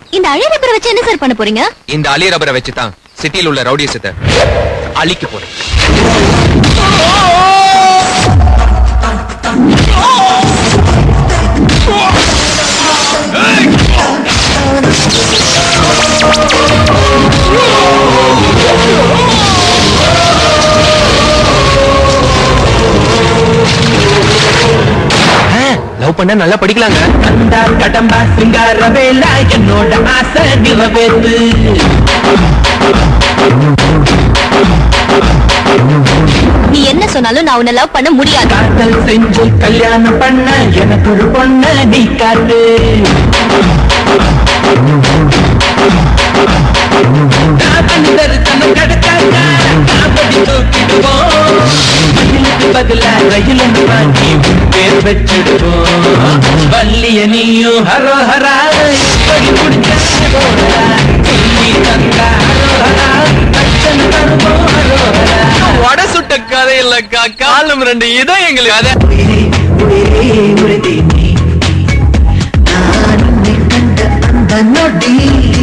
இந்த அழகு ரப்பரை வச்சு என்ன சார் பண்ண போறீங்க இந்த அலி ரப்பரை வச்சு தான் சிட்டியில் உள்ள ரவுடியசத்தை அழிக்க போறேன் லவ் பண்ண நல்லா படிக்கலாங்க கண்டா கடம்பா சிங்கார வேலா என்னோட ஆசை நிறைவேறு நீ என்ன சொன்னாலும் நான் உன்னை லவ் பண்ண முடியாது காதல் செஞ்சு கல்யாணம் பண்ண எனக்கு ஒரு பொண்ண நீ காட்டு தனம் கிடைக்காத காப்படி தூக்கிடுவோம் மயிலுக்கு பதிலா ரயில் வாங்கி உன் பேர் வச்சிடுவோம் வள்ளிய நீயும் ஹரோஹரா இப்படி குடிச்சா ஹரோஹரா சொல்லி தந்தா ஹரோஹரா கச்சன் தருவோம் ஹரோஹரா வட சுட்ட கதை இல்லக்கா காலம் ரெண்டு இதான் எங்களுக்கு கதை உயிரே உறுதி நீ நான் உன்னை கண்ட அந்த நொடி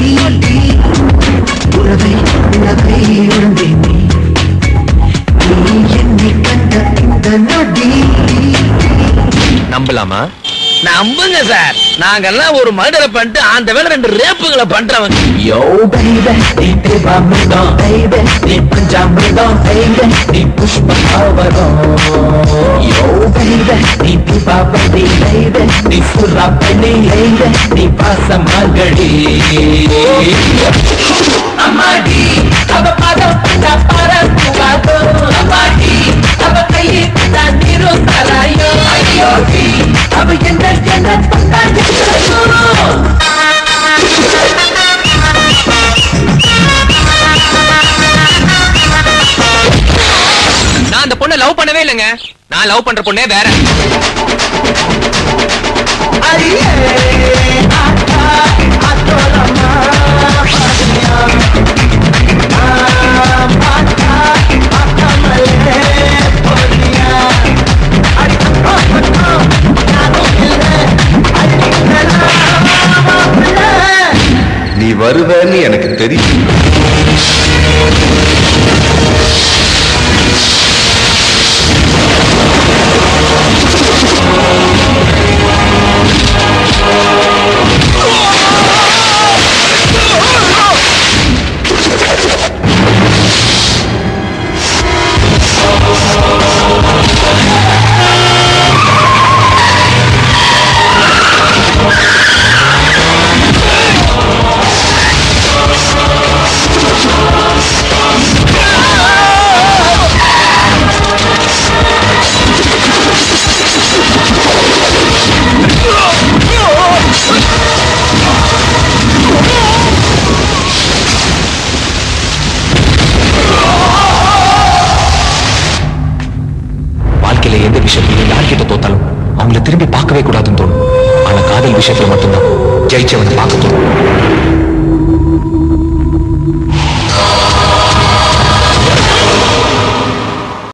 உறவை உலகை உறுதி நீ நீ என்னை கண்ட இந்த நொடி நம்பலாமா நம்புங்க சார் நாங்கெல்லாம் ஒரு மர்டரை பண்ணிட்டு அந்த வேலை ரெண்டு ரேப்புகளை பண்றவங்க யோ பைபே நீ தேவாமிர்தம் பைபே நீ பஞ்சாமிர்தம் பைபே நீ புஷ்பவரம் யோ பைபே நீ தீபாவளி பைபே நீ சுறாப்பணி பைபே நீ பாசமகளி அம்மாடி அவ பாதம் பட்டா பரப்புவாதோ அம்மாடி அவ கையை பட்டா நீரோ தராயோ ஐயோடி அவ என்ன என்ன பட்டா நிற்கிறோ நான் அந்த பொண்ணை லவ் பண்ணவே இல்லைங்க நான் லவ் பண்ற பொண்ணே வேற அடியே ஆத்தா ஆத்தோலமா பாதியா ஆம் ஆத்தா ஆத்தாமலே போதியா அடி ஆத்தா நானும் இல்லை அடிக்கலாம் மாப்பிள்ளை நீ வருவேன்னு எனக்கு தெரியும் வாழ்க்கையில எந்த விஷயத்தையும் யார்கிட்ட தோத்தாலும் அவங்கள திரும்பி பார்க்கவே கூடாதுன்னு தோணும் ஆனா காதல் விஷயத்துல மட்டும்தான் ஜெயிச்சவனை பார்க்க தோணும்